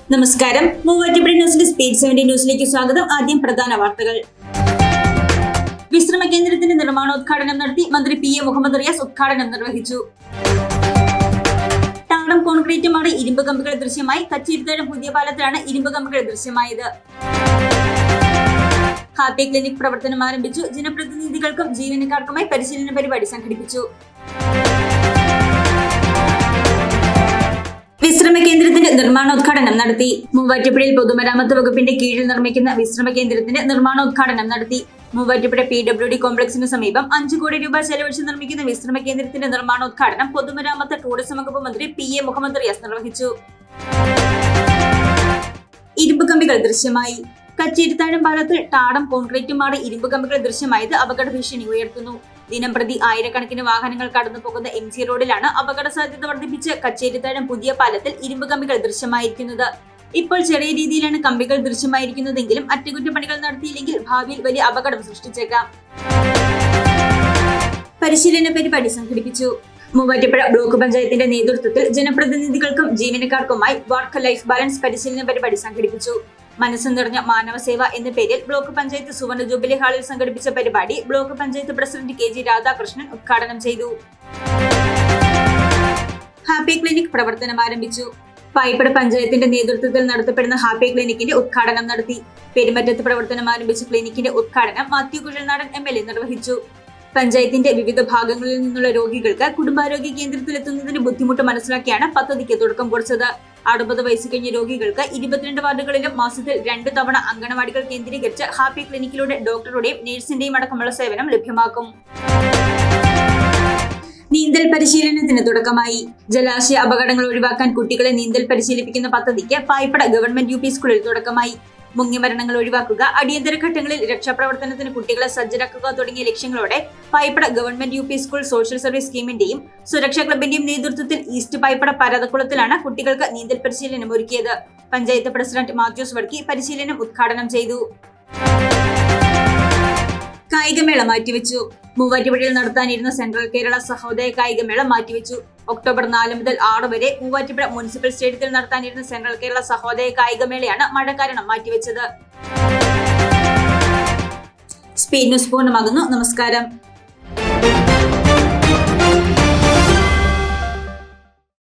നമസ്കാരം മൂവാറ്റുപുഴ ന്യൂസിന്റെ speed seventy ന്യൂസിലേക്ക് സ്വാഗതം ആദ്യം പ്രധാന വാർത്തകൾ വിശ്രമ കേന്ദ്രത്തിന്റെ നിർമ്മാണോദ്ഘാടനം നടത്തി മന്ത്രി പി എ മുഹമ്മദ് റിയാസ് ഉദ്ഘാടനം നിർവഹിച്ചു ടാടം കോൺക്രീറ്റ് മാറി ഇരുമ്പ് കമ്പികൾ ദൃശ്യമായി കച്ചേരിത്താഴം പുതിയ പാലത്തിലാണ് ഇരുമ്പ് കമ്പികൾ ദൃശ്യമായത് ഹാപ്പി ക്ലിനിക് പ്രവർത്തനം ആരംഭിച്ചു ജനപ്രതിനിധികൾക്കും ജീവനക്കാർക്കുമായി പരിശീലന പരിപാടി സംഘടിപ്പിച്ചു വിശ്രമ കേന്ദ്രത്തിന്റെ നിർമ്മാണോദ്ഘാടനം നടത്തി മൂവാറ്റുപുഴയിൽ പൊതുമരാമത്ത് വകുപ്പിന്റെ കീഴിൽ നിർമ്മിക്കുന്ന വിശ്രമ കേന്ദ്രത്തിന്റെ നിർമ്മാണോദ്ഘാടനം നടത്തി മൂവാറ്റുപുഴ പി ഡബ്ല്യു ഡി കോംപ്ലക്സിന് സമീപം അഞ്ചു കോടി രൂപ ചെലവഴിച്ച് നിർമ്മിക്കുന്ന വിശ്രമ കേന്ദ്രത്തിന്റെ നിർമ്മാണോദ്ഘാടനം പൊതുമരാമത്ത് ടൂറിസം വകുപ്പ് മന്ത്രി പി എ മുഹമ്മദ് റിയാസ് നിർവഹിച്ചു ഇരുമ്പ് കമ്പികൾ ദൃശ്യമായി കച്ചേരിത്താഴം പാലത്തിൽ ടാടം കോൺക്രീറ്റ് മാറി ഇരുമ്പ് കമ്പികൾ ദൃശ്യമായത് അപകട ഭീഷണി ഉയർത്തുന്നു ദിനം പ്രതി ആയിരക്കണക്കിന് വാഹനങ്ങൾ കടന്നു പോകുന്ന എം ജി റോഡിലാണ് അപകട സാധ്യത വർദ്ധിപ്പിച്ച് കച്ചേരിത്താഴം പുതിയ പാലത്തിൽ ഇരുമ്പ് കമ്പികൾ ദൃശ്യമായിരിക്കുന്നത് ഇപ്പോൾ ചെറിയ രീതിയിലാണ് കമ്പികൾ ദൃശ്യമായിരിക്കുന്നതെങ്കിലും അറ്റകുറ്റപ്പണികൾ നടത്തിയില്ലെങ്കിൽ ഭാവിയിൽ വലിയ അപകടം സൃഷ്ടിച്ചേക്കാം പരിശീലന പരിപാടി സംഘടിപ്പിച്ചു മൂവാറ്റുപുഴ ബ്ലോക്ക് പഞ്ചായത്തിന്റെ നേതൃത്വത്തിൽ ജനപ്രതിനിധികൾക്കും ജീവനക്കാർക്കുമായി വർക്ക് ലൈഫ് ബാലൻസ് പരിശീലന പരിപാടി സംഘടിപ്പിച്ചു മനസ്സ് നിറഞ്ഞ മാനവ സേവ എന്ന പേരിൽ ബ്ലോക്ക് പഞ്ചായത്ത് സുവർണ ജൂബിലി ഹാളിൽ സംഘടിപ്പിച്ച പരിപാടി block panchayat president K G Radhakrishnan ഉദ്ഘാടനം ചെയ്തു ഹാപ്പി ക്ലിനിക് പ്രവർത്തനം ആരംഭിച്ചു പായിപ്പട് പഞ്ചായത്തിന്റെ നേതൃത്വത്തിൽ നടത്തപ്പെടുന്ന ഹാപ്പി ക്ലിനിക്കിന്റെ ഉദ്ഘാടനം നടത്തി പെരുമറ്റത്ത് പ്രവർത്തനം ആരംഭിച്ച ക്ലിനിക്കിന്റെ ഉദ്ഘാടനം Mathew Kuzhalnadan M L A നിർവഹിച്ചു പഞ്ചായത്തിന്റെ വിവിധ ഭാഗങ്ങളിൽ നിന്നുള്ള രോഗികൾക്ക് കുടുംബാരോഗ്യ കേന്ദ്രത്തിൽ എത്തുന്നതിന് ബുദ്ധിമുട്ട് മനസ്സിലാക്കിയാണ് പദ്ധതിക്ക് തുടക്കം കുറിച്ചത് അറുപത് വയസ്സ് കഴിഞ്ഞ രോഗികൾക്ക് ഇരുപത്തിരണ്ട് വാർഡുകളിലും മാസത്തിൽ രണ്ട് തവണ അങ്കണവാടികൾ കേന്ദ്രീകരിച്ച് ഹാപ്പി ക്ലിനിക്കിലൂടെ ഡോക്ടറുടെയും നഴ്സിന്റെയും അടക്കമുള്ള സേവനം ലഭ്യമാക്കും നീന്തൽ പരിശീലനത്തിന് തുടക്കമായി ജലാശയ അപകടങ്ങൾ ഒഴിവാക്കാൻ കുട്ടികളെ നീന്തൽ പരിശീലിപ്പിക്കുന്ന പദ്ധതിക്ക് പായ്പട ഗവൺമെന്റ് യു പി സ്കൂളിൽ തുടക്കമായി മുങ്ങിമരണങ്ങൾ ഒഴിവാക്കുക അടിയന്തര ഘട്ടങ്ങളിൽ രക്ഷാപ്രവർത്തനത്തിന് കുട്ടികളെ സജ്ജരാക്കുക തുടങ്ങിയ ലക്ഷ്യങ്ങളോടെ പായ്പട government U P school social service സ്കീമിന്റെയും സുരക്ഷാ ക്ലബിന്റെയും നേതൃത്വത്തിൽ ഈസ്റ്റ് പായ്പട പരതക്കുളത്തിലാണ് കുട്ടികൾക്ക് നീന്തൽ പരിശീലനം ഒരുക്കിയത് പഞ്ചായത്ത് പ്രസിഡന്റ് മാത്യൂസ് വടക്കി പരിശീലനം ഉദ്ഘാടനം ചെയ്തു കായികമേള മാറ്റിവെച്ചു മൂവാറ്റുപുഴയിൽ നടത്താനിരുന്ന സെൻട്രൽ കേരള സഹോദയ കായികമേള മാറ്റിവെച്ചു ഒക്ടോബർ നാല് മുതൽ ആറ് വരെ മൂവാറ്റുപുഴ മുനിസിപ്പൽ സ്റ്റേഡിയത്തിൽ നടത്താനിരുന്ന സെൻട്രൽ കേരള സഹോദയ കായികമേളയാണ് മഴ കാരണം മാറ്റിവെച്ചത് സ്പീഡ് ന്യൂസ് പൂർണ്ണമാകുന്നു നമസ്കാരം